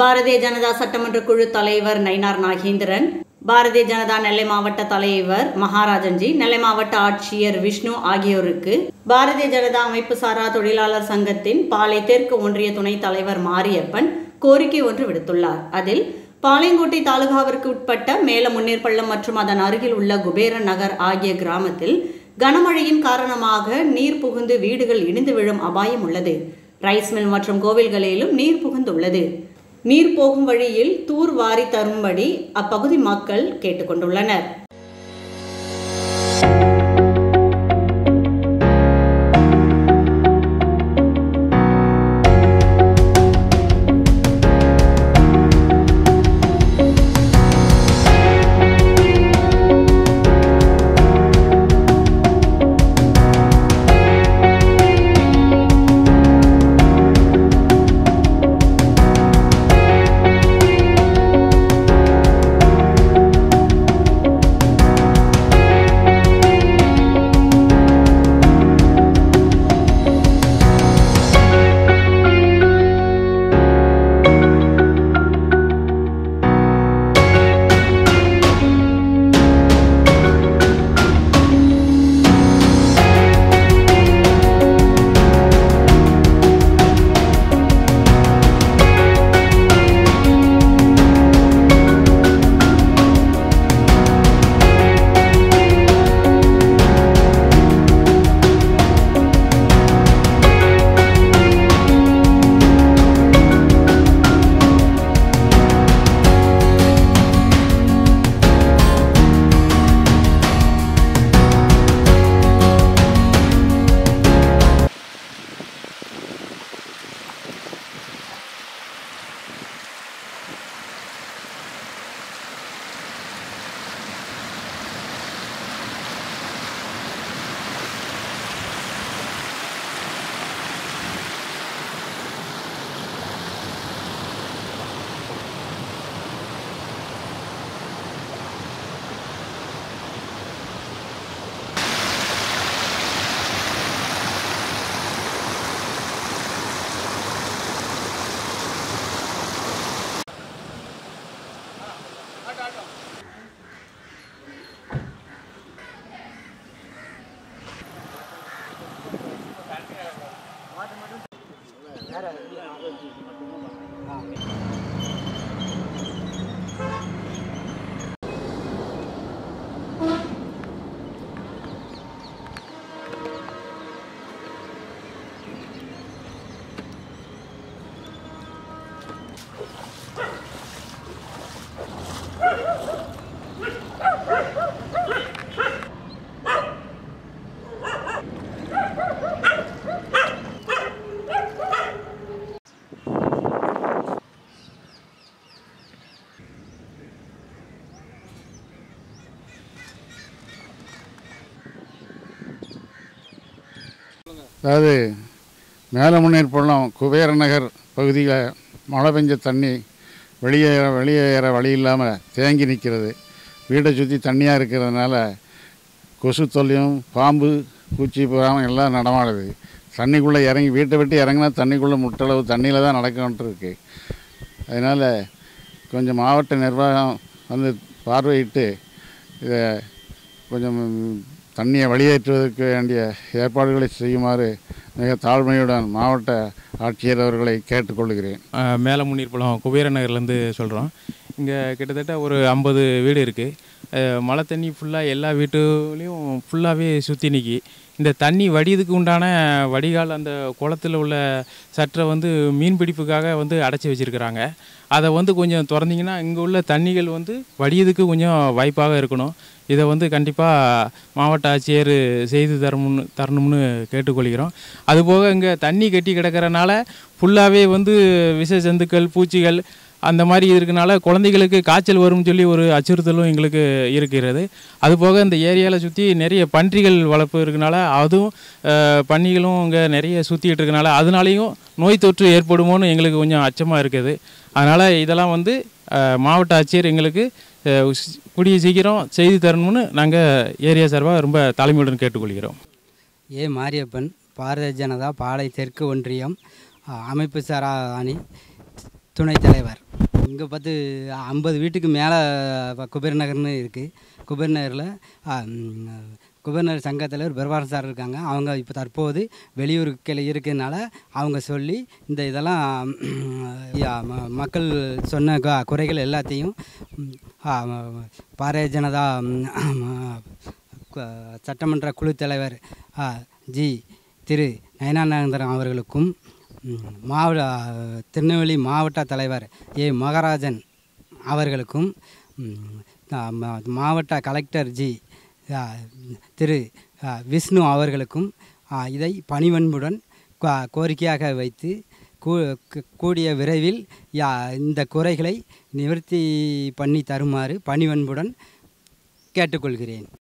பாரதிய ஜனதா சட்டமன்ற குழு தலைவர் நயினார் நாகேந்திரன் பாரதிய ஜனதா நெல்லை மாவட்ட தலைவர் மகாராஜன்ஜி நெல்லை மாவட்ட ஆட்சியர் விஷ்ணு ஆகியோருக்கு பாரதிய ஜனதா அமைப்பு சாரா தொழிலாளர் சங்கத்தின் பாலை தெற்கு ஒன்றிய துணைத் தலைவர் மாரியப்பன் கோரிக்கை ஒன்று விடுத்துள்ளார் அதில் பாளையங்கோட்டை தாலுகாவிற்கு உட்பட்ட மேல முன்னேற்பள்ளம் மற்றும் அதன் அருகில் உள்ள குபேரன் நகர் ஆகிய கிராமத்தில் கனமழையின் காரணமாக நீர் புகுந்து வீடுகள் இடிந்து விழும் அபாயம் உள்ளது ரைஸ் மில் மற்றும் கோவில்களிலும் நீர் புகுந்துள்ளது நீர் போகும் வழியில் தூர் வாரி தரும்படி அப்பகுதி மக்கள் கேட்டுக்கொண்டுள்ளனர் அதாவது மேலமுன்னீர் பள்ளம் குபேர நகர் பகுதியில் மழை பெஞ்ச தண்ணி வெளியேற வெளியேற வழி இல்லாமல் தேங்கி நிற்கிறது வீட்டை சுற்றி தண்ணியாக இருக்கிறதுனால கொசு தொல்லையும் பாம்பு பூச்சி புறாமல் எல்லாம் நடமாடுது தண்ணிக்குள்ளே இறங்கி வீட்டை விட்டு இறங்கினா தண்ணிக்குள்ளே முட்டளவு தண்ணியில் தான் நடக்கிட்டு இருக்கு அதனால் கொஞ்சம் மாவட்ட நிர்வாகம் வந்து பார்வையிட்டு இதை கொஞ்சம் தண்ணியை வெளியேற்றுவதற்கு வேண்டிய ஏற்பாடுகளை செய்யுமாறு மிக தாழ்மையுடன் மாவட்ட ஆட்சியர் அவர்களை கேட்டுக்கொள்கிறேன் அஹ் மேல முன்னீர்புலம் குபேர நகர்லேருந்து சொல்கிறோம் இங்கே கிட்டத்தட்ட ஒரு ஐம்பது வீடு இருக்குது மழை தண்ணி ஃபுல்லாக எல்லா வீட்டுலேயும் ஃபுல்லாகவே சுற்றி நிற்கி இந்த தண்ணி வடியதுக்கு உண்டான வடிகால் அந்த குளத்துல உள்ள சற்றை வந்து மீன் பிடிப்புக்காக வந்து அடைச்சி வச்சுருக்கிறாங்க அதை வந்து கொஞ்சம் திறந்தீங்கன்னா இங்கே உள்ள தண்ணிகள் வந்து வடியதுக்கு கொஞ்சம் வாய்ப்பாக இருக்கணும் இதை வந்து கண்டிப்பாக மாவட்ட ஆட்சியர் செய்து தரணும்னு தரணும்னு கேட்டுக்கொள்கிறோம் அதுபோக இங்கே தண்ணி கட்டி கிடக்கிறனால ஃபுல்லாகவே வந்து விஷ ஜந்துக்கள் பூச்சிகள் அந்த மாதிரி இருக்கனால குழந்தைகளுக்கு காய்ச்சல் வரும்னு சொல்லி ஒரு அச்சுறுத்தலும் எங்களுக்கு இருக்கிறது அதுபோக இந்த ஏரியாவில் சுற்றி நிறைய பன்றிகள் வளர்ப்பு இருக்கனால அதுவும் அஹ், பன்னிகளும் இங்கே நிறைய சுற்றிட்டு இருக்கனால அதனாலையும் நோய் தொற்று ஏற்படுமோன்னு எங்களுக்கு கொஞ்சம் அச்சமாக இருக்குது அதனால் இதெல்லாம் வந்து அஹ், மாவட்ட ஆட்சியர் எங்களுக்கு அஹ், ஸ்- கூடிய சீக்கிரம் செய்து தரணும்னு நாங்கள் ஏரியா சார்பாக ரொம்ப தலைமையுடன் கேட்டுக்கொள்கிறோம் ஏ மாரியப்பன் பாரதிய ஜனதா பாளை தெற்கு ஒன்றியம் அ, அமைப்பு சாரா அணி துணைத் தலைவர் இங்கே பார்த்து ஐம்பது வீட்டுக்கு மேலே குபேர் நகர்னு இருக்குது குபேர் நகரில் குபேர் நகர் சங்க தலைவர் பெருவாரன் சார் இருக்காங்க அவங்க இப்போ தற்போது வெளியூருக்கில் இருக்கிறதுனால அவங்க சொல்லி இந்த இதெல்லாம் யா, ம- மக்கள் சொன்ன கு- குறைகள் எல்லாத்தையும் ம், ஆ, ம- பாரதிய ஜனதா ம், கு- சட்டமன்ற குழு தலைவர் ஆ, ஜி திரு நயனானந்தரம் அவர்களுக்கும் ம், மாவட்ட திருநெல்வேலி மாவட்ட தலைவர் ஏ மகராஜன் அவர்களுக்கும் ம், ஆ, ம- மாவட்ட கலெக்டர் ஜி ஆ, திரு ஆ, விஷ்ணு அவர்களுக்கும் ஆ, இதை பணிவன்புடன் கோ- கோரிக்கையாக வைத்து கூ- கூ- கூடிய விரைவில் யா இந்த குறைகளை நிவர்த்தி பண்ணி தருமாறு பணிவன்புடன் கேட்டுக்கொள்கிறேன்